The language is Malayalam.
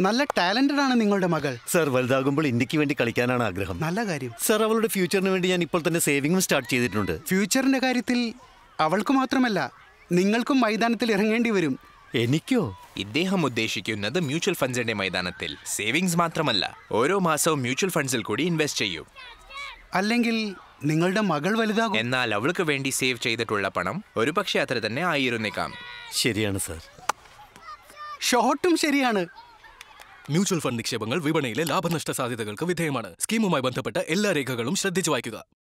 നല്ല ടാലന്റഡ് ആണ് നിങ്ങളുടെ മകൾ സർ വലുതാകുമ്പോൾ ഇന്ത്യക്ക് വേണ്ടി കളിക്കാനാണ് ആഗ്രഹം നല്ല കാര്യം സർ അവളുടെ ഫ്യൂച്ചറിന് വേണ്ടി ഞാൻ ഇപ്പോൾ തന്നെ സേവിംഗും സ്റ്റാർട്ട് ചെയ്തിട്ടുണ്ട് ഫ്യൂച്ചറിന്റെ കാര്യത്തിൽ അവൾക്ക് മാത്രമല്ല നിങ്ങൾക്കും മൈതാനത്തിൽ ഇറങ്ങേണ്ടി വരും എനിക്കോ ഇദ്ദേഹം ഉദ്ദേശിക്കുന്നത് മ്യൂച്വൽ ഫണ്ട്സിന്റെ മൈതാനത്തിൽ സേവിങ്സ് മാത്രമല്ല ഓരോ മാസവും മ്യൂച്വൽ ഫണ്ട്സിൽ കൂടി ഇൻവെസ്റ്റ് ചെയ്യൂ അല്ലെങ്കിൽ നിങ്ങളുടെ മകൾ വലുതാകും എന്നാൽ അവൾക്ക് വേണ്ടി സേവ് ചെയ്തിട്ടുള്ള പണം ഒരുപക്ഷെ അത്ര തന്നെ ആയിരുന്നേക്കാം ശരിയാണ് സർ ഷോർട്ടും ശരിയാണ് മ്യൂച്വൽ ഫണ്ട് നിക്ഷേപങ്ങൾ വിപണിയിലെ ലാഭനഷ്ട സാധ്യതകൾക്ക് വിധേയമാണ് സ്കീമുമായി ബന്ധപ്പെട്ട എല്ലാ രേഖകളും ശ്രദ്ധിച്ചു വായിക്കുക